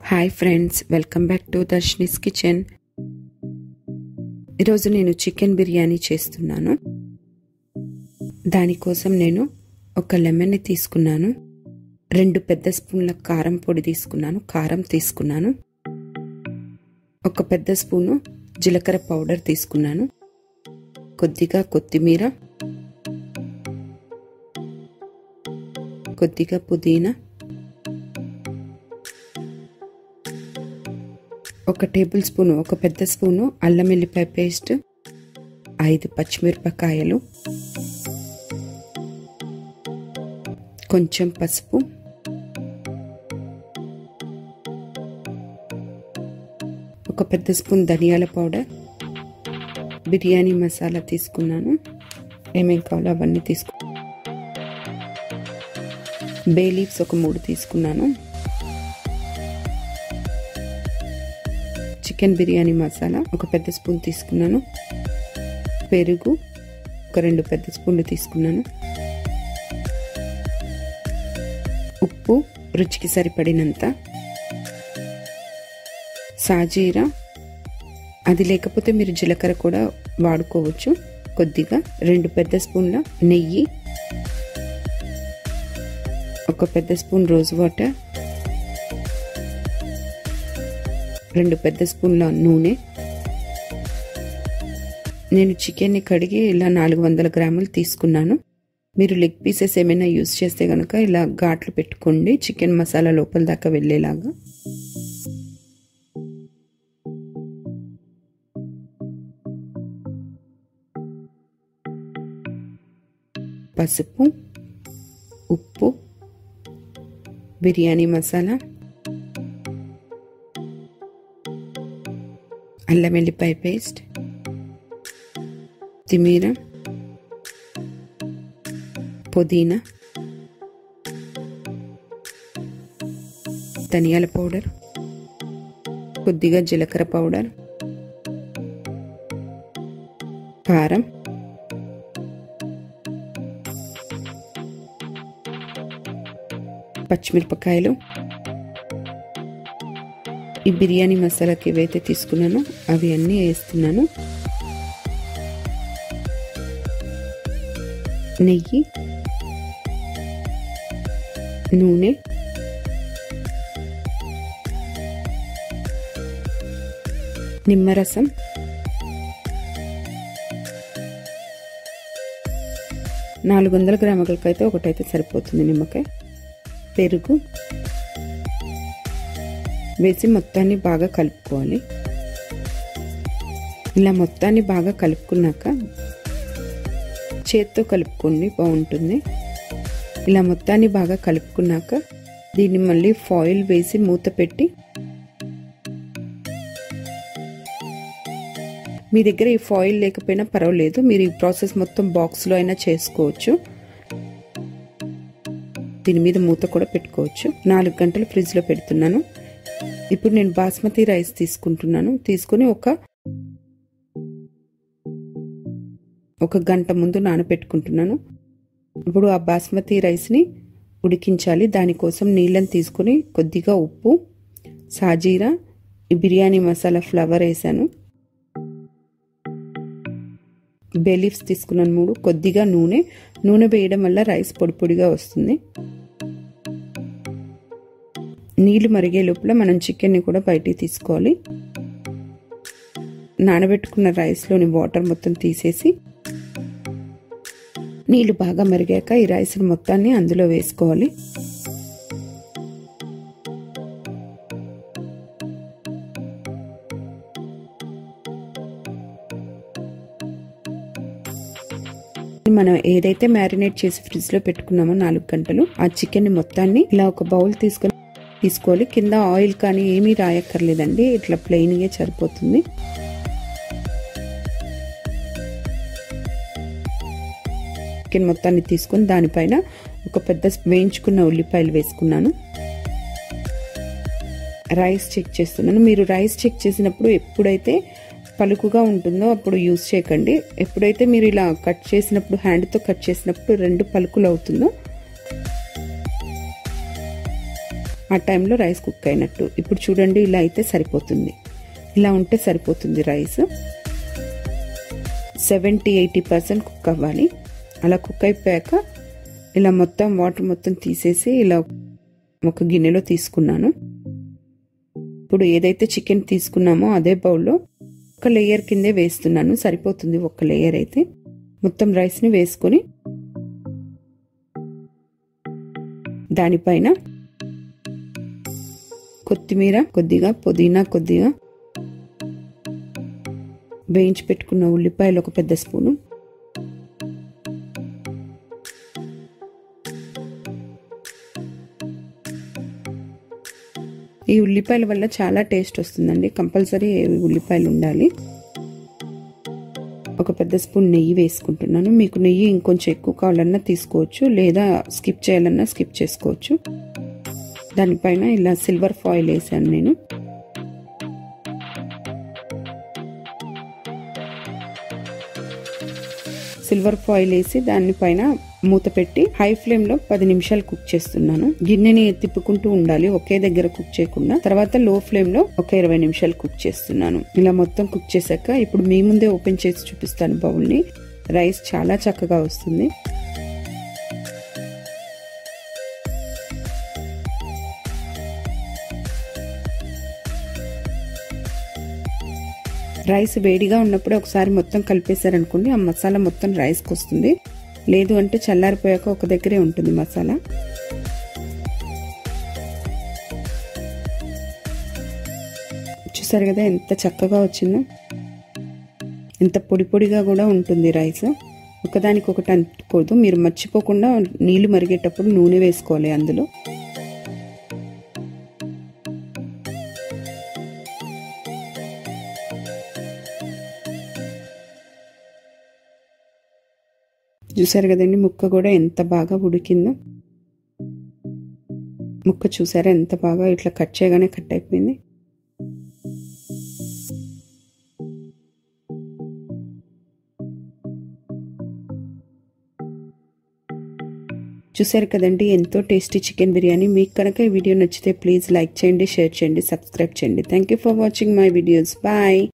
hi friends welcome back to Darshini's kitchen ఈరోజు నేను chicken biryani చేస్తున్నాను దానికోసం నేను ఒక లెమన్ని తీసుకున్నాను రెండు పెద్ద స్పూన్ల కారం పొడి తీసుకున్నాను కారం తీసుకున్నాను ఒక పెద్ద స్పూను జీలకర్ర పౌడర్ తీసుకున్నాను కొద్దిగా కొత్తిమీర కొద్దిగా పుదీనా ఒక టేబుల్ స్పూన్ ఒక పెద్ద స్పూను అల్లం వెల్లిపాయ పేస్ట్ ఐదు పచ్చిమిరపకాయలు కొంచెం పసుపు ఒక పెద్ద స్పూన్ ధనియాల పౌడర్ బిర్యానీ మసాలా తీసుకున్నాను ఏమేం కావాలో అవన్నీ తీసుకు బే లీవ్స్ ఒక మూడు తీసుకున్నాను చికెన్ బిర్యానీ మసాలా ఒక పెద్ద స్పూన్ తీసుకున్నాను పెరుగు ఒక రెండు పెద్ద స్పూన్లు తీసుకున్నాను ఉప్పు రుచికి సరిపడినంత సాజీరా అది లేకపోతే మీరు జీలకర్ర కూడా వాడుకోవచ్చు కొద్దిగా రెండు పెద్ద స్పూన్ల నెయ్యి ఒక పెద్ద స్పూన్ రోజ్ వాటర్ రెండు పెద్ద స్పూన్ల నూనె నేను చికెన్ని కడిగి ఇలా నాలుగు వందల గ్రాములు తీసుకున్నాను మీరు లెగ్ పీసెస్ ఏమైనా యూస్ చేస్తే కనుక ఇలా ఘాట్లు పెట్టుకోండి చికెన్ మసాలా లోపల దాకా వెళ్ళేలాగా పసుపు ఉప్పు బిర్యానీ మసాలా అల్లం వెల్లిపాయ పేస్ట్ కొత్తిమీర పుదీనా ధనియాల పౌడర్ కొద్దిగా జీలకర్ర పౌడర్ కారం పచ్చిమిరపకాయలు ఈ బిర్యానీ మసాలాకి ఏవైతే తీసుకున్నానో అవి అన్నీ వేస్తున్నాను నెయ్యి నూనె నిమ్మరసం నాలుగు వందల గ్రాములకి అయితే ఒకటైతే సరిపోతుంది నిమ్మకాయ పెరుగు వేసి మొత్తాన్ని బాగా కలుపుకోవాలి ఇలా మొత్తాన్ని బాగా కలుపుకున్నాక చేత్తో కలుపుకోండి బాగుంటుంది ఇలా మొత్తాన్ని బాగా కలుపుకున్నాక దీన్ని మళ్ళీ ఫాయిల్ వేసి మూత పెట్టి మీ దగ్గర ఈ ఫాయిల్ లేకపోయినా పర్వాలేదు మీరు ఈ ప్రాసెస్ మొత్తం బాక్స్లో అయినా చేసుకోవచ్చు దీని మీద మూత కూడా పెట్టుకోవచ్చు నాలుగు గంటలు ఫ్రిడ్జ్లో పెడుతున్నాను ఇప్పుడు నేను బాస్మతి రైస్ తీసుకుంటున్నాను తీసుకుని ఒక ఒక గంట ముందు నానబెట్టుకుంటున్నాను ఇప్పుడు ఆ బాస్మతి రైస్ని ఉడికించాలి దానికోసం నీళ్ళని తీసుకొని కొద్దిగా ఉప్పు సాజీరా ఈ బిర్యానీ మసాలా ఫ్లవర్ వేసాను బెలీఫ్స్ తీసుకున్నాను మూడు కొద్దిగా నూనె నూనె వేయడం వల్ల రైస్ పొడి పొడిగా వస్తుంది నీళ్లు మరిగే లోపల మనం చికెన్ని కూడా బయటికి తీసుకోవాలి నానబెట్టుకున్న రైస్లోని వాటర్ మొత్తం తీసేసి నీళ్లు బాగా మరిగాక ఈ రైస్ మొత్తాన్ని అందులో వేసుకోవాలి మనం ఏదైతే మ్యారినేట్ చేసి ఫ్రిడ్జ్ లో పెట్టుకున్నామో నాలుగు గంటలు ఆ చికెన్ మొత్తాన్ని ఇలా ఒక బౌల్ తీసుకొని తీసుకోవాలి కింద ఆయిల్ కానీ ఏమీ రాయక్కర్లేదండి ఇట్లా ప్లెయిన్గా సరిపోతుంది చికెన్ మొత్తాన్ని తీసుకొని దానిపైన ఒక పెద్ద వేయించుకున్న ఉల్లిపాయలు వేసుకున్నాను రైస్ చెక్ చేస్తున్నాను మీరు రైస్ చెక్ చేసినప్పుడు ఎప్పుడైతే పలుకుగా ఉంటుందో అప్పుడు యూజ్ చేయకండి ఎప్పుడైతే మీరు ఇలా కట్ చేసినప్పుడు హ్యాండ్తో కట్ చేసినప్పుడు రెండు పలుకులు అవుతుందో ఆ టైంలో రైస్ కుక్ అయినట్టు ఇప్పుడు చూడండి ఇలా అయితే సరిపోతుంది ఇలా ఉంటే సరిపోతుంది rice seventy eighty percent cook అవ్వాలి అలా కుక్ అయిపోయాక ఇలా మొత్తం వాటర్ మొత్తం తీసేసి ఇలా ఒక గిన్నెలో తీసుకున్నాను ఇప్పుడు ఏదైతే చికెన్ తీసుకున్నామో అదే బౌల్లో ఒక లేయర్ కిందే వేస్తున్నాను సరిపోతుంది ఒక లేయర్ అయితే మొత్తం రైస్ని వేసుకొని దానిపైన కొత్తిమీర కొద్దిగా పుదీనా కొద్దిగా వేయించి పెట్టుకున్న ఉల్లిపాయలు ఒక పెద్ద స్పూను ఈ ఉల్లిపాయల వల్ల చాలా టేస్ట్ వస్తుందండి కంపల్సరీ ఉల్లిపాయలు ఉండాలి ఒక పెద్ద స్పూన్ నెయ్యి వేసుకుంటున్నాను మీకు నెయ్యి ఇంకొంచెం ఎక్కువ కావాలన్నా తీసుకోవచ్చు లేదా స్కిప్ చేయాలన్నా స్కిప్ చేసుకోవచ్చు దానిపైన ఇలా సిల్వర్ ఫాయిల్ వేసాను నేను సిల్వర్ ఫాయిల్ వేసి దానిపైన మూత పెట్టి హై ఫ్లేమ్ లో పది నిమిషాలు కుక్ చేస్తున్నాను గిన్నెని తిప్పుకుంటూ ఉండాలి ఒకే దగ్గర కుక్ చేయకుండా తర్వాత లో ఫ్లేమ్ లో ఒక ఇరవై నిమిషాలు కుక్ చేస్తున్నాను ఇలా మొత్తం కుక్ చేశాక ఇప్పుడు మీ ముందే ఓపెన్ చేసి చూపిస్తాను బౌల్ ని రైస్ చాలా చక్కగా వస్తుంది రైస్ వేడిగా ఉన్నప్పుడే ఒకసారి మొత్తం కలిపేశారనుకోండి ఆ మసాలా మొత్తం రైస్కి వస్తుంది లేదు అంటే చల్లారిపోయాక ఒక దగ్గరే ఉంటుంది మసాలా చూసారు కదా ఎంత చక్కగా వచ్చిందో ఎంత పొడి పొడిగా కూడా ఉంటుంది రైస్ ఒకదానికి ఒకటి అనుకోదు మీరు మర్చిపోకుండా నీళ్లు మరిగేటప్పుడు నూనె వేసుకోవాలి అందులో చూసారు కదండి ముక్క కూడా ఎంత బాగా ఉడికిందో ముక్క చూసారా ఎంత బాగా ఇట్లా కట్ చేయగానే కట్ అయిపోయింది చూసారు కదండి ఎంతో టేస్టీ చికెన్ బిర్యానీ మీకు కనుక ఈ వీడియో నచ్చితే ప్లీజ్ లైక్ చేయండి షేర్ చేయండి సబ్స్క్రైబ్ చేయండి thank you for watching my videos bye